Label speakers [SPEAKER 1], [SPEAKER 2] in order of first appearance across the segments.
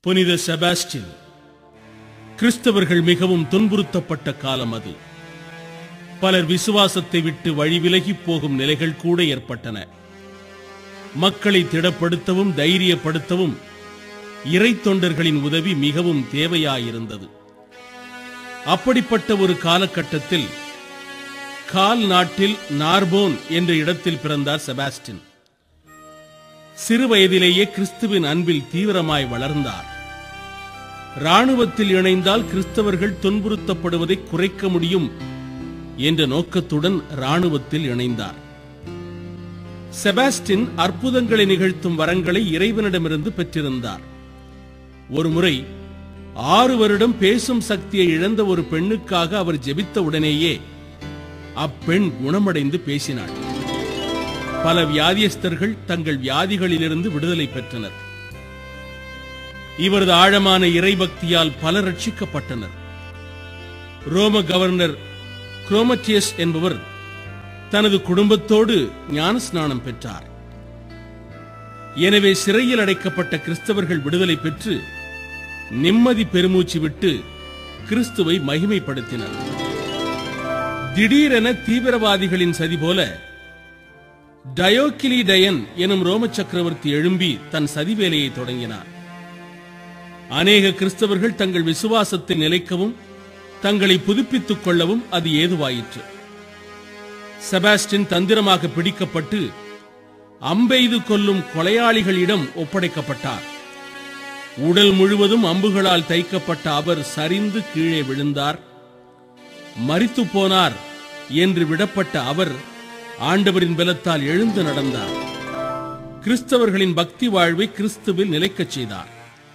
[SPEAKER 1] புனித செபாஸ்டின் கிறிஸ்தவர்கள் மிகவும் துன்புறுத்தப்பட்ட காலம் அது பலர் விசுவாசத்தை விட்டு வழி விலகிப் போகும் நிலைகள் கூட ஏற்பட்டன மக்களை திடப்படுத்தவும் தைரியப்படுத்தவும் இறை தொண்டர்களின் உதவி மிகவும் தேவையாயிருந்தது அப்படிப்பட்ட ஒரு காலகட்டத்தில் கால் நாட்டில் நார்போன் என்ற இடத்தில் பிறந்தார் செபாஸ்டின் சிறு வயதிலேயே கிறிஸ்துவின் அன்பில் தீவிரமாய் வளர்ந்தார் ராணுவத்தில் இணைந்தால் கிறிஸ்தவர்கள் துன்புறுத்தப்படுவதை குறைக்க முடியும் என்ற நோக்கத்துடன் ராணுவத்தில் இணைந்தார் செபாஸ்டின் அற்புதங்களை நிகழ்த்தும் வரங்களை இறைவனிடமிருந்து பெற்றிருந்தார் ஒருமுறை ஆறு வருடம் பேசும் சக்தியை இழந்த ஒரு பெண்ணுக்காக அவர் ஜெபித்த உடனேயே அப்பெண் குணமடைந்து பேசினாள் பல வியாதியஸ்தர்கள் தங்கள் வியாதிகளிலிருந்து விடுதலை பெற்றனர் இவரது ஆழமான இறைபக்தியால் பலர் ரட்சிக்கப்பட்டனர் ரோம கவர்னர் குரோமட்டியஸ் என்பவர் தனது குடும்பத்தோடு ஞானஸ்நானம் பெற்றார் எனவே சிறையில் அடைக்கப்பட்ட கிறிஸ்தவர்கள் விடுதலை பெற்று நிம்மதி பெருமூச்சு விட்டு கிறிஸ்துவை மகிமைப்படுத்தினர் திடீரென தீவிரவாதிகளின் சதி போல டயோக்கிலிடயன் எனும் ரோம சக்கரவர்த்தி எழும்பி தன் சதி வேலையை தொடங்கினார் அநேக கிறிஸ்தவர்கள் தங்கள் விசுவாசத்தை நிலைக்கவும் தங்களை புதுப்பித்துக் கொள்ளவும் அது ஏதுவாயிற்று செபாஸ்டின் தந்திரமாக பிடிக்கப்பட்டு அம்பெய்து கொல்லும் கொலையாளிகளிடம் ஒப்படைக்கப்பட்டார் உடல் முழுவதும் அம்புகளால் தைக்கப்பட்ட அவர் சரிந்து கீழே விழுந்தார் மரித்து போனார் என்று விடப்பட்ட அவர் ஆண்டவரின் பலத்தால் எழுந்து நடந்தார் கிறிஸ்தவர்களின் பக்தி வாழ்வை கிறிஸ்துவில் நிலைக்கச் செய்தார்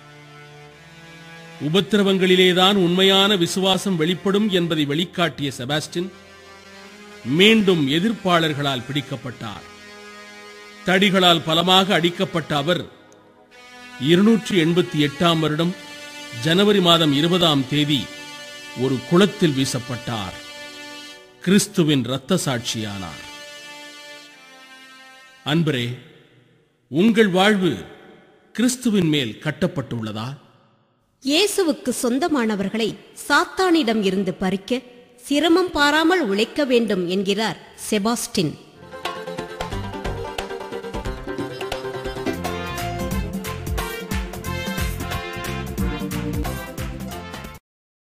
[SPEAKER 1] உபத்திரவங்களிலேதான் உண்மையான விசுவாசம் வெளிப்படும் என்பதை வெளிக்காட்டிய செபாஸ்டின் மீண்டும் எதிர்ப்பாளர்களால் பிடிக்கப்பட்டார் தடிகளால் பலமாக அடிக்கப்பட்ட அவர் இருநூற்றி எண்பத்தி எட்டாம் வருடம் ஜனவரி மாதம் இருபதாம் தேதி ஒரு குளத்தில் வீசப்பட்டார் கிறிஸ்துவின் இரத்த சாட்சியானார் அன்பரே உங்கள் வாழ்வு கிறிஸ்துவின் மேல் கட்டப்பட்டுள்ளதா
[SPEAKER 2] இயேசுவுக்கு சொந்தமானவர்களை சாத்தானிடம் இருந்து பறிக்க சிரமம் பாராமல் உழைக்க வேண்டும் என்கிறார் செபாஸ்டின்